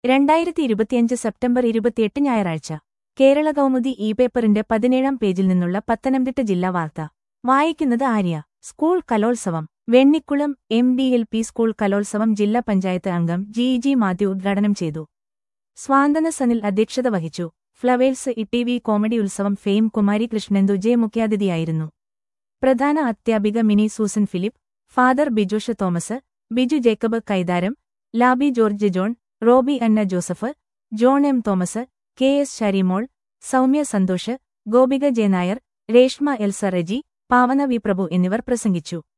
രണ്ടായിരത്തി ഇരുപത്തിയഞ്ച് സെപ്റ്റംബർ ഇരുപത്തിയെട്ട് ഞായറാഴ്ച കേരള കൗമുദി ഇ പേപ്പറിന്റെ പതിനേഴാം പേജിൽ നിന്നുള്ള പത്തനംതിട്ട ജില്ലാ വാർത്ത വായിക്കുന്നത് ആര്യ സ്കൂൾ കലോത്സവം Vennikulam M D L P school കലോത്സവം ജില്ലാ പഞ്ചായത്ത് അംഗം ജി ജി മാത്യു ഉദ്ഘാടനം ചെയ്തു സ്വാന്തന സനിൽ അധ്യക്ഷത വഹിച്ചു Flowers E T V comedy Utsavam fame Kumari Krishnendu J മുഖ്യാതിഥിയായിരുന്നു പ്രധാന അധ്യാപിക Mini Susan Philip father Bijosh Thomas Biju Jacob Kaitharam Labi George John Roby Anna Joseph John M Thomas K S Sharimol Soumya Santhosh Gopika J Nair Reshma Elsa Reji Pavana V പ്രഭു എന്നിവർ പ്രസംഗിച്ചു